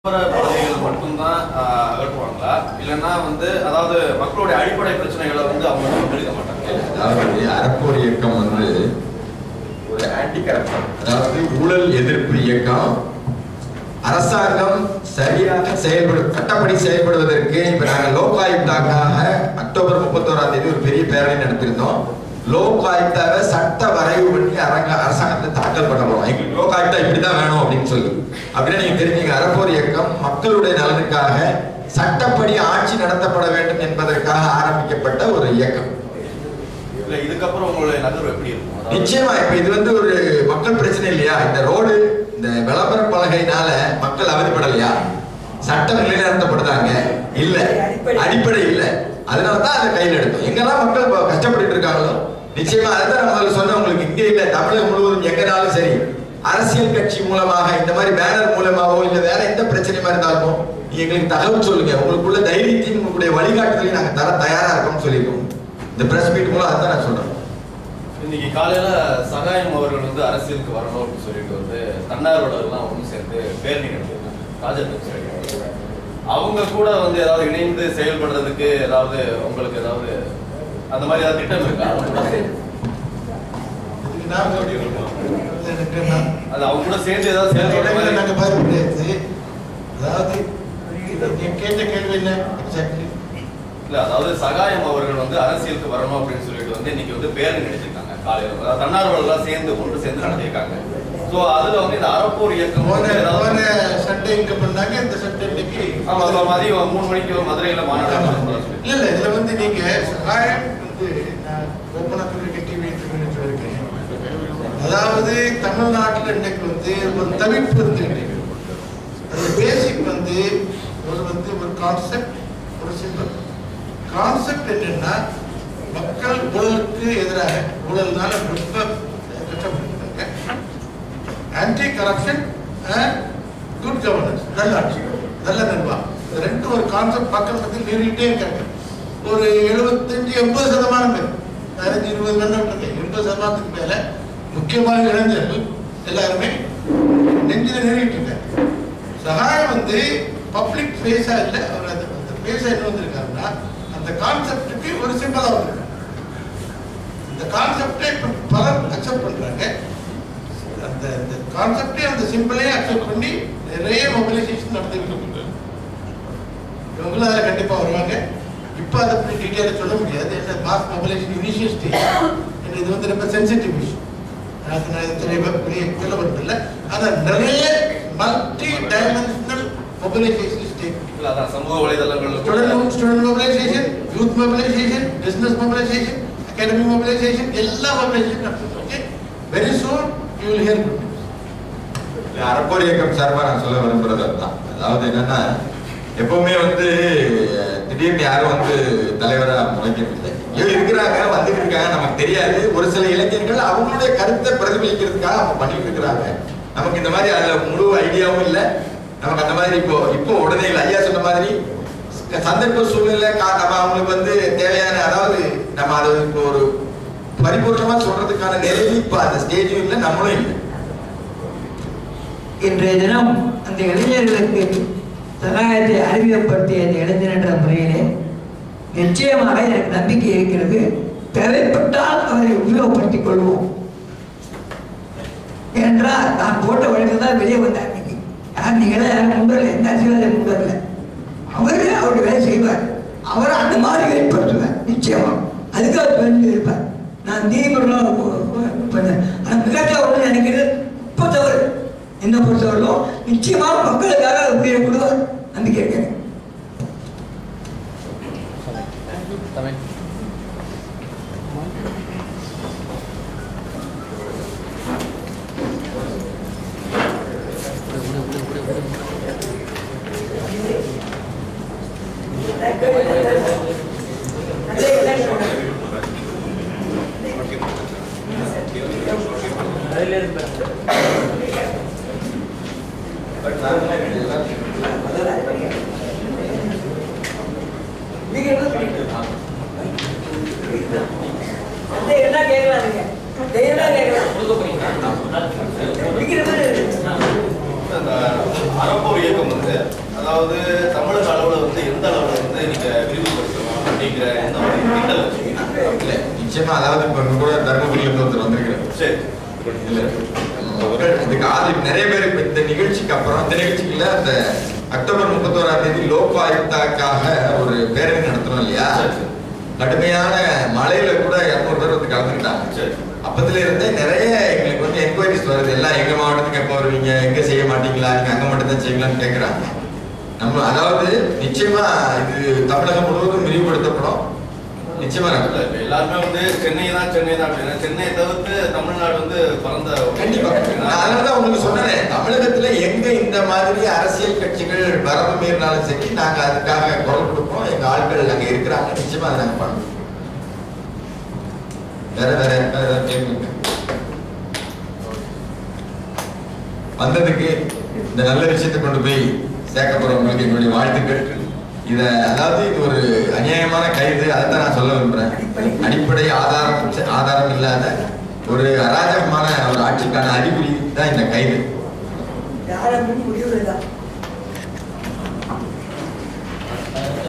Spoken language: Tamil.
விளம்பர பலகைகள் மட்டும்தான் ஆஹ், அகற்றுவாங்களா இல்லைன்னா வந்து அதாவது மக்களுடைய அடிப்படை பிரச்சனைகளை வந்து அவங்க பங்களிக்க மாட்டாங்க அதாவது அறப்போர் இயக்கம் வந்து ஒரு ஆன்டி கரப்ஷன் அதாவது ஊழல் எதிர்ப்பு இயக்கம் அரசாங்கம் சரியாக செயல்படு சட்டப்படி செயல்படுவதற்கு இப்ப நாங்க லோக் ஆயுக்தாக்காக அக்டோபர் முப்பத்தோராம் தேதி ஒரு பெரிய பேரணி நடத்திருந்தோம் லோக் ஆயுக்தாவை சட்ட வரைவு பண்ணி அரங்க அரசாங்கத்தை தாக்கல் பண்ண போறோம் எங்களுக்கு லோக் ஆயுக்தா இப்படிதான் வேணும் அப்படின்னு சொல்லி அப்படின்னா நீங்க தெரிஞ்சீங்க அறப்போர் இயக்கம் மக்களுடைய நலனுக்காக சட்டப்படி ஆட்சி நடத்தப்பட வேண்டும் என்பதற்காக ஆரம்பிக்கப்பட்ட ஒரு இயக்கம் இல்ல இதுக்கப்புறம் உங்களுடைய நகர்வு எப்படி இருக்கும் அதாவது நிச்சயமா இப்ப இது வந்து ஒரு மக்கள் பிரச்சனை இல்லையா இந்த ரோடு இந்த விளம்பர பலகையினால மக்கள் அவதிப்படலையா சட்டம் நிலைநிறுத்தப்படுதாங்க இல்ல அடிப்படை இல்ல அதனாலதான் அதை கையில் எடுத்தோம் எங்கெல்லாம் மக்கள் இப்ப கஷ்டப்பட்டுட்டு இருக்காங்களோ நிச்சயமா அதுதான் நான் முதல்ல சொன்னேன் உங்களுக்கு இங்கே இல்ல தமிழகம் முழுவதும் எங்கனாலும் சரி அரசியல் கட்சி மூலமாக இந்த மாதிரி பேனர் மூலமாகவோ இல்ல வேற எந்த பிரச்சனையுமா இருந்தாலும் நீங்க எங்களுக்கு தகவல் சொல்லுங்க உங்களுக்குள்ள தைரியத்தையும் உங்களுடைய வழிகாட்டுதலையும் நாங்க தர தயாரா இருக்கோம்னு சொல்லியிருக்கோம் இந்த பிரஸ் மீட் மூலம் அதுதான் நான் சொல்றேன் இன்னைக்கு காலையில சகாயம் அவர்கள் வந்து அரசியலுக்கு வரணும் அப்படின்னு சொல்லிட்டு வந்து தன்னார்வலர்லாம் ஒன்று சேர்ந்து பேரணி நடத்திருக்காங்க ராஜபக்சே அவங்க கூட வந்து ஏதாவது இணைந்து செயல்படுறதுக்கு ஏதாவது உங்களுக்கு ஏதாவது அந்த மாதிரி ஏதாவது திட்டம் இருக்கா அவங்க கூட சேர்ந்து- அது அவங்க கூட சேர்ந்து ஏதாவது செயல்படுற மாதிரி இல்ல அதாவது சகாயம் அவர்கள் வந்து அரசியலுக்கு வரணும் அப்படின்னு சொல்லிட்டு வந்து இன்னைக்கு வந்து பேரணி நடத்திருக்காங்க காலையில அதாவது தன்னார்வலர்லாம் சேர்ந்து ஒன்று சேர்ந்து நடத்திருக்காங்க சோ அதுல வந்து இந்த அறப்போர் இயக்கம் வந்து ஏதாவது ஆமா அப்ப மதியம் மூணு மணிக்கு மதுரையில மாநாடு நடத்தணும்னு சொல்லி. இல்ல இல்ல இதுல வந்து நீங்க சகாயம் வந்து நான் ஓப்பனா சொல்லிருக்க டிவி சொல்லிருக்கேன் அதாவது தமிழ்நாட்டுல இன்னைக்கு வந்து ஒரு தவிப்பு இருந்துகிட்டு இருக்கு. அது பேசிக் வந்து ஒரு வந்து ஒரு கான்செப்ட் ஒரு சிம்பிள் கான்செப்ட் என்னன்னா மக்கள் ஊழலுக்கு எதிராக ஊழல்னால ரொம்ப கஷ்டப்பட்டுருக்காங்க ஆன்டி கரப்ஷன் குட் கவர்னன்ஸ் நல்ல ஆட்சி நல்ல நிர்வாகம் இந்த ரெண்டு ஒரு கான்செப்ட் மக்கள் பத்தி நிறுவிட்டே இருக்காங்க ஒரு எழுபத்தஞ்சு எண்பது சதமானம் பேர் பதினஞ்சு இருபது மணி இருக்கேன் எண்பது சதமானத்துக்கு மேல முக்கியமாக இளைஞர்கள் எல்லாருமே நெஞ்சில நிறுவிட்டு இருக்காங்க சகாயம் வந்து பப்ளிக் ஃபேஸா இல்ல அவர் அந்த அந்த ஃபேஸா என்ன வந்திருக்காருன்னா அந்த கான்செப்டுக்கு ஒரு சிம்பிளா வந்திருக்காங்க இந்த கான்செப்டை இப்ப பலர் அக்செப்ட் பண்றாங்க அந்த அந்த கான்செப்டே அந்த சிம்பிளே அக்செப்ட் பண்ணி நிறைய மொபிலைசேஷன் நடந்துகிட்டு இருக்கு இவங்களும் அதில் கண்டிப்பா வருவாங்க இப்போ அதை பற்றி டீட்டெயிலாக சொல்ல முடியாது என்ன மாஸ் மொபிலைசேஷன் இனிஷியல் ஸ்டேஜ் இது வந்து ரொம்ப சென்சிட்டிவ் இஷ்யூ அது நான் இது தெளிவாக பெரிய சொல்ல வரதில்லை ஆனால் நிறைய மல்டி டைமென்ஷனல் மொபிலைசேஷன் ஸ்டேஜ் இல்ல அதான் சமூக வலைதளங்கள்ல கூட student student mobilisation youth mobilisation business mobilisation academy mobilisation எல்லா மொபிலைசேஷன் நடத்துது very soon you will hear good இல்ல, அறப்போர் இயக்கம் சார்பா நான் சொல்ல விரும்புறது அதுதான் அதாவது என்னன்னா எப்பவுமே வந்து அஹ், திடீர்னு யாரும் வந்து தலைவரா முளைக்கிறது இல்லை ஐயோ இருக்கிறாங்க வந்துட்டு இருக்காங்க நமக்கு தெரியாது ஒரு சில இளைஞர்கள் அவங்களுடைய கருத்தை பிரதிபலிக்கிறதுக்காக அவங்க பண்ணிட்டு இருக்கிறாங்க நமக்கு இந்த மாதிரி அதுல முழு ஐடியாவும் இல்லை நமக்கு அந்த மாதிரி இப்போ இப்போ உடனே இல்லை ஐயா சொன்ன மாதிரி சந்தர்ப்ப சூழ்நிலை கா- நம்ம அவங்களுக்கு வந்து தேவையான அதாவது நம்ம அதை இப்போ ஒரு பரிபூர்ணமா சொல்றதுக்கான நிலையில் இப்ப அந்த ஸ்டேஜும் இல்லை நம்மளும் இல்லை இன்றைய தினம் அந்த இளைஞர்களுக்கு சகாயத்தை அறிமுகப்படுத்திய இந்த இளைஞர் என்ற முறையிலே நிச்சயமாக எனக்கு நம்பிக்கை இருக்கிறது தேவைப்பட்டால் அவரை உபயோகப்படுத்திக் கொள்வோம் என்றால் நான் போட்ட வழக்கு தான் வெளியே வந்தார் இன்னைக்கு யார் நீங்களே யாரும் முண்டல எந்த அரசியல் முண்டல அவரே அவருடைய வேலை செய்வார் அவரை அந்த மாதிரி வெளிப்படுத்துவேன் நிச்சயமா அதுக்காக சொல்லி இருப்பார் நான் நீதிமன்றம் பண்ணேன் ஆனால் மிகச்சா ஒன்று நினைக்கிறது இப்போ தவறு என்ன பொறுத்தவரையிலும் நிச்சயமாக மக்களுக்காக உயிரை கொடுவார் நம்பிக்கை இருக்கேன் என்ன கேட்கலாம் நீங்க தைரியமா கேட்கலாம் அந்த அறப்போர் இயக்கம் வந்து அதாவது தமிழக அளவுல வந்து எந்த அளவுல வந்து நீங்க விரிவுபடுத்தலாம் அப்படிங்கிற எந்த ஒரு திட்டல் வச்சுக்கீங்க இல்ல நிச்சயமா அதாவது இப்ப இங்க கூட தர்மபுரியில இருந்து ஒருத்தர் வந்திருக்கிறார் சரி இல்ல இதுக்கு ஆதரவு நிறைய பேர் இப்ப இந்த நிகழ்ச்சிக்கு அப்புறம் இந்த நிகழ்ச்சிக்குள்ள அந்த அக்டோபர் முப்பத்தோராம் தேதி லோக் ஆயுக்தாக்காக ஒரு பேரணி நடத்துறோம் இல்லையா சரி, சரி. கடுமையான மழையில கூட இருநூறு பேர் வந்து கலந்துக்கிட்டாங்க சரி அப்பத்துல இருந்தே நிறைய எங்களுக்கு வந்து என்கொயரிஸ் வருது எல்லாம் எங்க மாவட்டத்துக்கு எப்போ வருவீங்க எங்க செய்ய மாட்டீங்களா நீங்க அங்க மட்டும் தான் செய்வீங்களான்னு கேக்குறாங்க நம்ம அதாவது நிச்சயமா இது தமிழகம் முழுவதும் விரிவுபடுத்தப்படும் நிச்சயமா இல்ல, நடக்கும் இப்ப எல்லாருமே வந்து சென்னை தான் சென்னை தான் அப்படின்னா சென்னையை தவிர்த்து தமிழ்நாடு வந்து பரந்த ஒரு- கண்டிப்பா நான் அதனாலதான் உங்களுக்கு சொன்னேன் தமிழகத்துல எங்க இந்த மாதிரி அரசியல் கட்சிகள் வரம்பு மீறினாலும் சரி நாங்க அதுக்காக குரல் கொடுப்போம் எங்க ஆட்கள் அங்க இருக்கிறாங்க நிச்சயமா அதை நாங்க பண்ணுவோம் வேற வேற வேற ஏதாவது கேள்வி இருக்கா? வந்ததுக்கு இந்த நல்ல விஷயத்தை கொண்டு போய் சேர்க்க போறவங்களுக்கு என்னுடைய வாழ்த்துக்கள் இத அதாவது இது ஒரு அநியாயமான கைது அதைத்தான் நான் சொல்ல விரும்புறேன் அடிப்படை ஆதாரம் ஆதாரம் இல்லாத ஒரு அராஜகமான ஒரு ஆட்சிக்கான அறிகுறி தான் இந்த கைது யாரும் முடிவு தான்